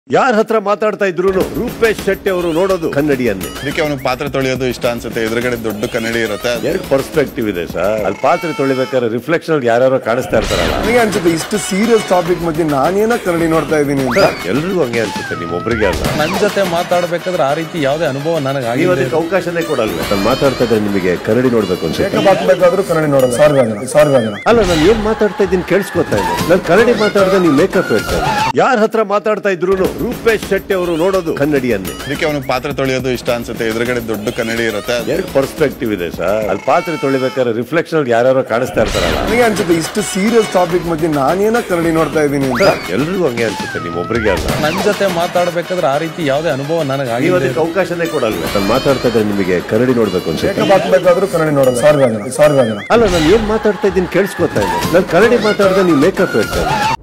ಯಾರ ಹತ್ರ ಮಾತಾಡ್ತಾ ಇದ್ರು ರೂಪೇಶ್ ಶೆಟ್ಟಿ ಅವರು ನೋಡೋದು ಕನ್ನಡಿಯನ್ನೇ ಅದಕ್ಕೆ ಅವನಿಗೆ ಪಾತ್ರೆ ತೊಳೆಯೋದು ಇಷ್ಟ ಅನ್ಸುತ್ತೆ ಎದುರುಗಡೆ ದೊಡ್ಡ ಕನ್ನಡಿ ಇರುತ್ತೆ ಎರಡು ಪರ್ಸ್ಪೆಕ್ಟಿವ್ ಇದೆ ಸರ್ ಅಲ್ಲಿ ಪಾತ್ರೆ ತೊಳಿಬೇಕಾದ್ರೆ ರಿಫ್ಲೆಕ್ಷನ್ ಅಲ್ಲಿ ಯಾರ್ಯಾರೋ ಕಾಣಿಸ್ತಾ ಇರ್ತಾರಲ್ಲ ನನಗೆ ಅನ್ಸುತ್ತೆ ಇಷ್ಟು ಸೀರಿಯಸ್ ಟಾಪಿಕ್ ಬಗ್ಗೆ ನಾನೇನ ಕನ್ನಡಿ ನೋಡ್ತಾ ಇದ್ದೀನಿ ಅಂತ ಎಲ್ರಿಗೂ ಹಂಗೆ ಅನ್ಸುತ್ತೆ ನಿಮ್ ಒಬ್ರಿಗೆ ಅಲ್ಲ ನನ್ನ ಜೊತೆ ಮಾತಾಡ್ಬೇಕಾದ್ರೆ ಆ ರೀತಿ ಯಾವುದೇ ಅನುಭವ ನನಗೆ ನೀವು ಆಗಿಲ್ಲ ಅದಕ್ಕೆ ಅವಕಾಶನೇ ಕೊಡಲ್ವೇ ನಾನು ಮಾತಾಡ್ತಾ ಇದ್ರೆ ನಿಮಗೆ ಕನ್ನಡಿ ನೋಡ್ಬೇಕು ಅನ್ಸುತ್ತೆ ಮೇಕಪ್ ಹಾಕ್ಬೇಕಾದ್ರೂ ಕನ್ನಡಿ ನೋಡೋದು ಸಾವಿರ ಜನ ಸಾವಿರ ಜನ ಅಲ್ಲ ನಾನು ಏನ್ ಮಾತಾಡ್ತಾ ಇದ್ದೀನಿ ಕೇಳಿಸ್ಕೊತಾ ಇದ್ದೆ ನಾನು ಕನ್ನಡಿ ಮಾತಾಡ್ದೆ ನೀವು ಮೇಕಪ್ ಹೇಳ್ತಾರೆ ಯಾರ ಹತ್ರ ಮಾತಾಡ್ತಾ ಇದ್ರು ರೂಪೇಶ್ ಶೆಟ್ಟಿ ಅವರು ನೋಡೋದು ಕನ್ನಡಿಯನ್ನೇ ಅದಕ್ಕೆ ಅವನಿಗೆ ಪಾತ್ರೆ ತೊಳೆಯೋದು ಇಷ್ಟ ಅನ್ಸುತ್ತೆ ಎದುರುಗಡೆ ದೊಡ್ಡ ಕನ್ನಡಿ ಇರುತ್ತೆ ಎರಡು ಪರ್ಸ್ಪೆಕ್ಟಿವ್ ಇದೆ ಸರ್ ಅಲ್ಲಿ ಪಾತ್ರೆ ತೊಳಿಬೇಕಾದ್ರೆ ರಿಫ್ಲೆಕ್ಷನ್ ಅಲ್ಲಿ ಯಾರ್ಯಾರೋ ಕಾಣಿಸ್ತಾ ಇರ್ತಾರಲ್ಲ ನನಗೆ ಅನ್ಸುತ್ತೆ ಇಷ್ಟು ಸೀರಿಯಸ್ ಟಾಪಿಕ್ ಬಗ್ಗೆ ನಾನೇನ ಕನ್ನಡಿ ನೋಡ್ತಾ ಇದ್ದೀನಿ ಅಂತ ಎಲ್ರಿಗೂ ಹಂಗೆ ಅನ್ಸುತ್ತೆ ನಿಮ್ ಒಬ್ರಿಗೆ ಅಲ್ಲ ನನ್ನ ಜೊತೆ ಮಾತಾಡ್ಬೇಕಾದ್ರೆ ಆ ರೀತಿ ಯಾವುದೇ ಅನುಭವ ನನಗೆ ನೀವು ಆಗಿಲ್ಲ ಅದಕ್ಕೆ ಅವಕಾಶನೇ ಕೊಡಲ್ವೇ ನಾನು ಮಾತಾಡ್ತಾ ಇದ್ರೆ ನಿಮಗೆ ಕನ್ನಡಿ ನೋಡ್ಬೇಕು ಅನ್ಸುತ್ತೆ ಮೇಕಪ್ ಹಾಕ್ಬೇಕಾದ್ರೂ ಕನ್ನಡಿ ನೋಡೋದು ಸಾವಿರ ಜನ ಸಾವಿರ ಜನ ಅಲ್ಲ ನಾನು ಏನ್ ಮಾತಾಡ್ತಾ ಇದ್ದೀನಿ ಕೇಳಿಸ್ಕೊತಾ ಇದ್ದೆ ನಾನು ಕನ್ನಡಿ ಮಾತಾಡ್ದೆ ನೀವು ಮೇಕಪ್ ಹೇಳ್ತಾರೆ